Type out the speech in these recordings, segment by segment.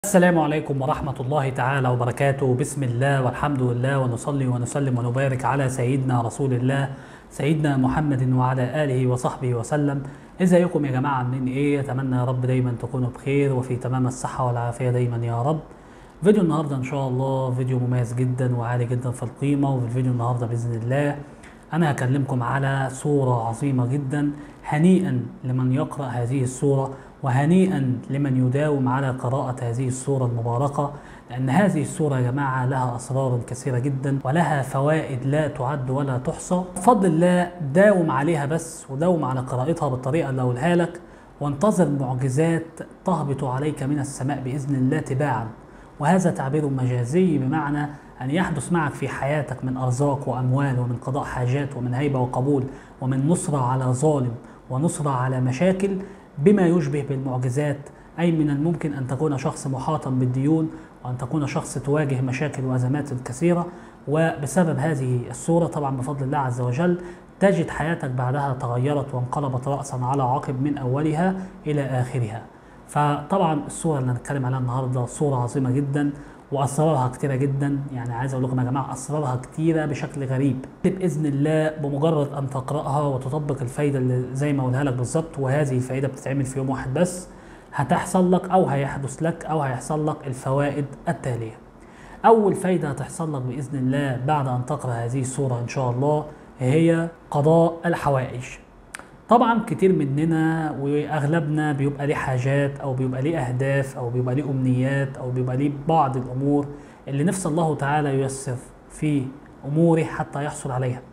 السلام عليكم ورحمة الله تعالى وبركاته بسم الله والحمد لله ونصلي ونسلم ونبارك على سيدنا رسول الله سيدنا محمد وعلى آله وصحبه وسلم ازيكم يا جماعة عاملين ايه اتمنى يا رب دايما تكونوا بخير وفي تمام الصحة والعافية دايما يا رب فيديو النهاردة ان شاء الله فيديو مميز جدا وعالي جدا في القيمة وفي الفيديو النهاردة بإذن الله أنا هكلمكم على سورة عظيمة جدا هنيئا لمن يقرأ هذه السورة وهنيئا لمن يداوم على قراءة هذه السورة المباركة لأن هذه السورة يا جماعة لها أسرار كثيرة جدا ولها فوائد لا تعد ولا تحصى بفضل الله داوم عليها بس وداوم على قراءتها بالطريقة اللي أقولها لك وانتظر معجزات تهبط عليك من السماء بإذن الله تباعا وهذا تعبير مجازي بمعنى أن يحدث معك في حياتك من أرزاق وأموال ومن قضاء حاجات ومن هيبة وقبول ومن نصرة على ظالم ونصرة على مشاكل بما يشبه بالمعجزات أي من الممكن أن تكون شخص محاطا بالديون وأن تكون شخص تواجه مشاكل وأزمات كثيرة وبسبب هذه الصورة طبعا بفضل الله عز وجل تجد حياتك بعدها تغيرت وانقلبت رأسا على عقب من أولها إلى آخرها فطبعا الصورة اللي هنتكلم عليها النهاردة صورة عظيمة جدا واسرارها كتيره جدا يعني عايز اقول لكم يا جماعه اسرارها كتيره بشكل غريب باذن الله بمجرد ان تقراها وتطبق الفايده اللي زي ما اقولها لك بالظبط وهذه الفائده بتتعمل في يوم واحد بس هتحصل لك او هيحدث لك او هيحصل لك الفوائد التاليه اول فايده هتحصل لك باذن الله بعد ان تقرا هذه السوره ان شاء الله هي قضاء الحوائج طبعا كتير مننا واغلبنا بيبقى ليه حاجات او بيبقى ليه اهداف او بيبقى ليه امنيات او بيبقى ليه بعض الامور اللي نفس الله تعالى ييسر في اموره حتى يحصل عليها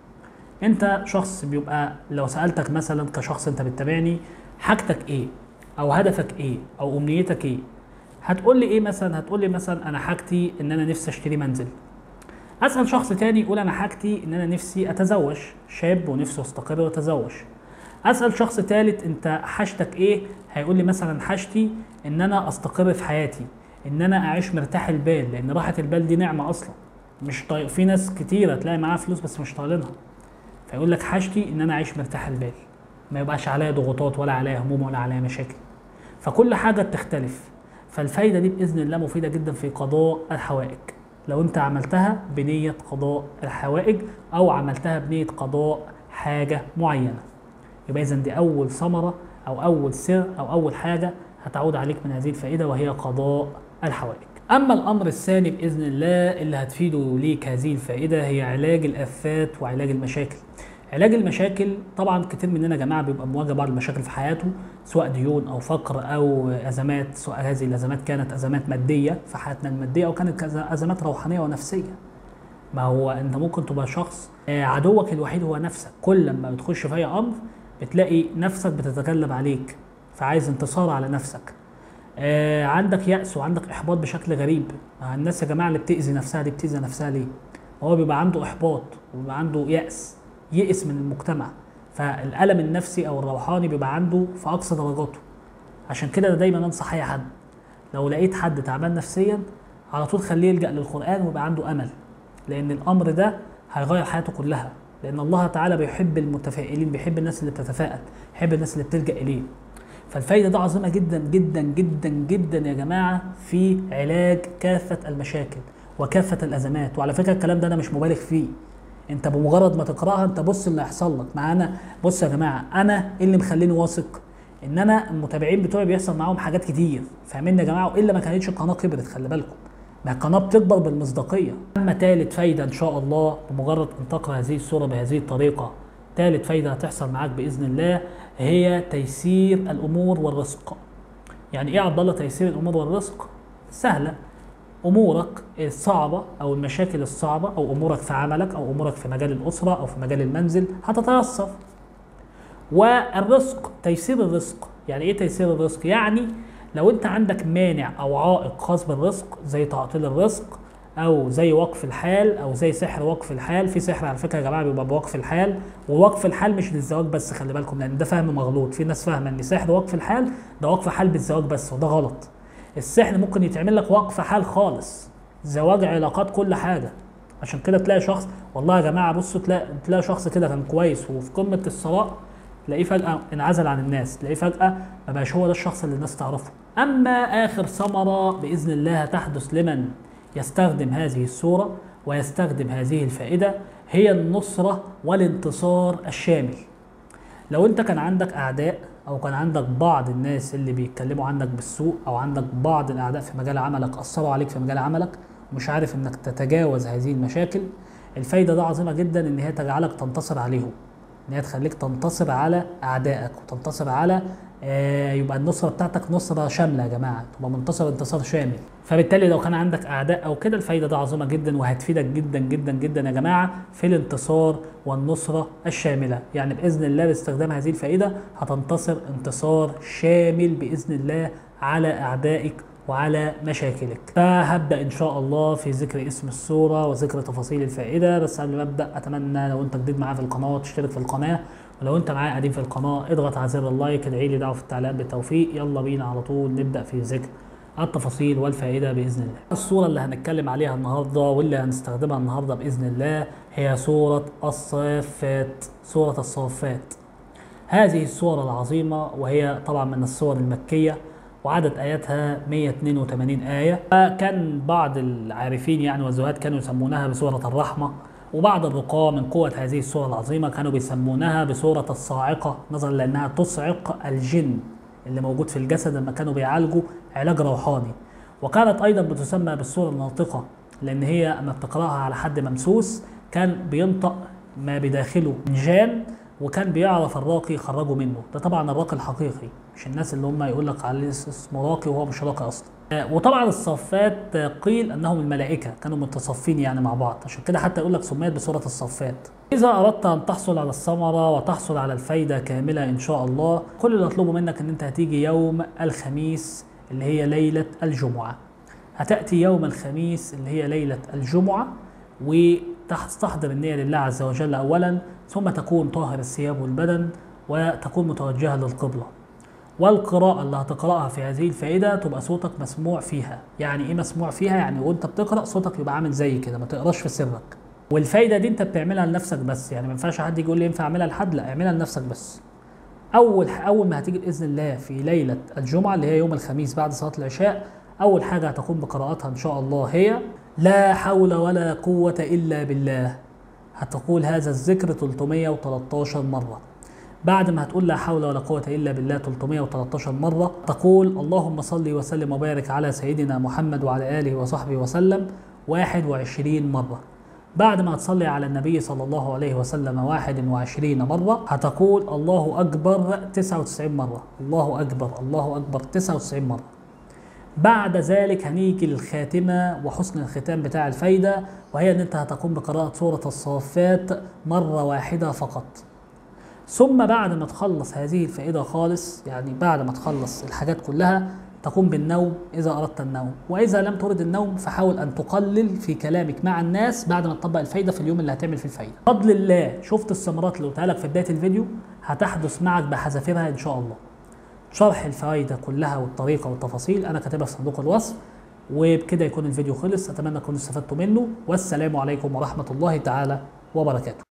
انت شخص بيبقى لو سالتك مثلا كشخص انت بتتابعني حاجتك ايه او هدفك ايه او امنيتك ايه هتقول لي ايه مثلا هتقول لي مثلا انا حاجتي ان انا نفسي اشتري منزل اسال شخص تاني يقول انا حاجتي ان انا نفسي اتزوج شاب ونفسه يستقر ويتزوج اسال شخص ثالث انت حاجتك ايه هيقول لي مثلا حاجتي ان انا استقر في حياتي ان انا اعيش مرتاح البال لان راحه البال دي نعمه اصلا مش طيب في ناس كتيره تلاقي معاها فلوس بس مش طايلينها فيقول لك حاجتي ان انا اعيش مرتاح البال ما يبقاش عليا ضغوطات ولا عليا هموم ولا عليا مشاكل فكل حاجه بتختلف فالفايده دي باذن الله مفيده جدا في قضاء الحوائج لو انت عملتها بنيه قضاء الحوائج او عملتها بنيه قضاء حاجه معينه يبقى اذا دي اول ثمره او اول سر او اول حاجه هتعود عليك من هذه الفائده وهي قضاء الحوائج. اما الامر الثاني باذن الله اللي هتفيده ليك هذه الفائده هي علاج الافات وعلاج المشاكل. علاج المشاكل طبعا كتير مننا يا جماعه بيبقى مواجه بعض المشاكل في حياته سواء ديون او فقر او ازمات سواء هذه الازمات كانت ازمات ماديه في حياتنا الماديه او كانت ازمات روحانيه ونفسيه. ما هو انت ممكن تبقى شخص عدوك الوحيد هو نفسك كل لما بتخش في اي امر بتلاقي نفسك بتتغلب عليك فعايز انتصار على نفسك آه عندك يأس وعندك إحباط بشكل غريب الناس يا جماعة اللي بتأذي نفسها دي بتأذي نفسها ليه؟ هو بيبقى عنده إحباط وبيبقى عنده يأس يئس من المجتمع فالألم النفسي أو الروحاني بيبقى عنده في أقصى درجاته عشان كده أنا دايما أنصح أي حد لو لقيت حد تعبان نفسيا على طول خليه يلجأ للقرآن ويبقى عنده أمل لأن الأمر ده هيغير حياته كلها لان الله تعالى بيحب المتفائلين بيحب الناس اللي بتتفائل بيحب الناس اللي بتلجا اليه فالفايده دي عظيمه جدا جدا جدا جدا يا جماعه في علاج كافه المشاكل وكافه الازمات وعلى فكره الكلام ده انا مش مبالغ فيه انت بمجرد ما تقراها انت بص اللي هيحصل لك معانا بص يا جماعه انا ايه اللي مخليني واثق ان انا المتابعين بتوعي بيحصل معاهم حاجات كتير فاهمين يا جماعه والا ما كانتش القناه كبرت خلي بالكم ما القناه بتكبر بالمصداقيه اما ثالث فايده ان شاء الله بمجرد ان تقرا هذه السوره بهذه الطريقه ثالث فايده هتحصل معاك باذن الله هي تيسير الامور والرزق يعني ايه يا عبد الله تيسير الامور والرزق سهله امورك الصعبه او المشاكل الصعبه او امورك في عملك او امورك في مجال الاسره او في مجال المنزل هتتيسر والرزق تيسير الرزق يعني ايه تيسير الرزق يعني لو انت عندك مانع او عائق خاص بالرزق زي تعطيل الرزق او زي وقف الحال او زي سحر وقف الحال في سحر على فكره يا جماعه بيبقى بوقف الحال ووقف الحال مش للزواج بس خلي بالكم لان ده فهم مغلوط في ناس فاهمه ان سحر وقف الحال ده وقف حال بالزواج بس وده غلط السحر ممكن يتعمل لك وقف حال خالص زواج علاقات كل حاجه عشان كده تلاقي شخص والله يا جماعه بصوا تلاقي تلاقي شخص كده كان كويس وفي قمه الثراء تلاقيه فجاه انعزل عن الناس تلاقيه فجاه ما بقاش هو ده الشخص اللي الناس تعرفه أما آخر ثمرة بإذن الله تحدث لمن يستخدم هذه الصورة ويستخدم هذه الفائدة هي النصرة والانتصار الشامل لو انت كان عندك اعداء او كان عندك بعض الناس اللي بيتكلموا عنك بالسوء او عندك بعض الاعداء في مجال عملك اثروا عليك في مجال عملك ومش عارف انك تتجاوز هذه المشاكل الفايده ده عظيمه جدا ان هي تجعلك تنتصر عليهم ان هي تخليك تنتصر على اعدائك وتنتصر على آه يبقى النصره بتاعتك نصره شامله يا جماعه تبقى منتصر انتصار شامل فبالتالي لو كان عندك اعداء او كده الفايده ده عظيمه جدا وهتفيدك جدا جدا جدا يا جماعه في الانتصار والنصره الشامله يعني باذن الله باستخدام هذه الفائده هتنتصر انتصار شامل باذن الله على اعدائك وعلى مشاكلك فهبدا ان شاء الله في ذكر اسم السوره وذكر تفاصيل الفائده بس قبل ما ابدا اتمنى لو انت جديد معايا في القناه تشترك في القناه ولو انت معايا قديم في القناه اضغط على زر اللايك ادعي لي دعوه في التعليقات بالتوفيق يلا بينا على طول نبدا في ذكر التفاصيل والفائده باذن الله. الصوره اللي هنتكلم عليها النهارده واللي هنستخدمها النهارده باذن الله هي سوره الصافات، سوره الصافات. هذه السوره العظيمه وهي طبعا من السور المكيه وعدد اياتها 182 ايه كان بعض العارفين يعني والزهاد كانوا يسمونها بسوره الرحمه وبعض الرقاة من قوة هذه السورة العظيمة كانوا بيسمونها بسورة الصاعقة نظرا لأنها تصعق الجن اللي موجود في الجسد لما كانوا بيعالجوا علاج روحاني وكانت أيضا بتسمى بالسورة الناطقة لأن هي أما بتقرأها على حد ممسوس كان بينطق ما بداخله من جان وكان بيعرف الراقي يخرجه منه ده طبعا الراقي الحقيقي مش الناس اللي هم يقول لك عليه اسمه راقي وهو مش راقي اصلا وطبعا الصفات قيل انهم الملائكه كانوا متصفين يعني مع بعض عشان كده حتى يقول لك سميت بسوره الصفات اذا اردت ان تحصل على الثمره وتحصل على الفايده كامله ان شاء الله كل اللي اطلبه منك ان انت هتيجي يوم الخميس اللي هي ليله الجمعه هتاتي يوم الخميس اللي هي ليله الجمعه وتستحضر النيه لله عز وجل اولا ثم تكون طاهر الثياب والبدن وتكون متوجهه للقبله والقراءة اللي هتقرأها في هذه الفائدة تبقى صوتك مسموع فيها يعني ايه مسموع فيها يعني وانت بتقرأ صوتك يبقى عامل زي كده ما تقراش في سرك والفايدة دي انت بتعملها لنفسك بس يعني ما ينفعش حد يقول لي ينفع اعملها لحد لا اعملها لنفسك بس اول اول ما هتيجي باذن الله في ليلة الجمعة اللي هي يوم الخميس بعد صلاة العشاء اول حاجة هتقوم بقراءتها ان شاء الله هي لا حول ولا قوة الا بالله هتقول هذا الذكر 313 مرة بعد ما هتقول لا حول ولا قوة إلا بالله 313 مرة تقول اللهم صل وسلم وبارك على سيدنا محمد وعلى آله وصحبه وسلم 21 مرة بعد ما تصلي على النبي صلى الله عليه وسلم 21 مرة هتقول الله أكبر 99 مرة الله أكبر الله أكبر 99 مرة بعد ذلك هنيجي للخاتمة وحسن الختام بتاع الفايدة وهي ان انت هتقوم بقراءة سورة الصافات مرة واحدة فقط ثم بعد ما تخلص هذه الفائدة خالص يعني بعد ما تخلص الحاجات كلها تقوم بالنوم إذا أردت النوم وإذا لم ترد النوم فحاول أن تقلل في كلامك مع الناس بعد ما تطبق الفايدة في اليوم اللي هتعمل فيه الفايدة بفضل الله شفت الثمرات اللي قلتها لك في بداية الفيديو هتحدث معك بحذافيرها إن شاء الله شرح الفائدة كلها والطريقة والتفاصيل أنا كاتبها في صندوق الوصف وبكده يكون الفيديو خلص أتمنى تكونوا استفدتوا منه والسلام عليكم ورحمة الله تعالى وبركاته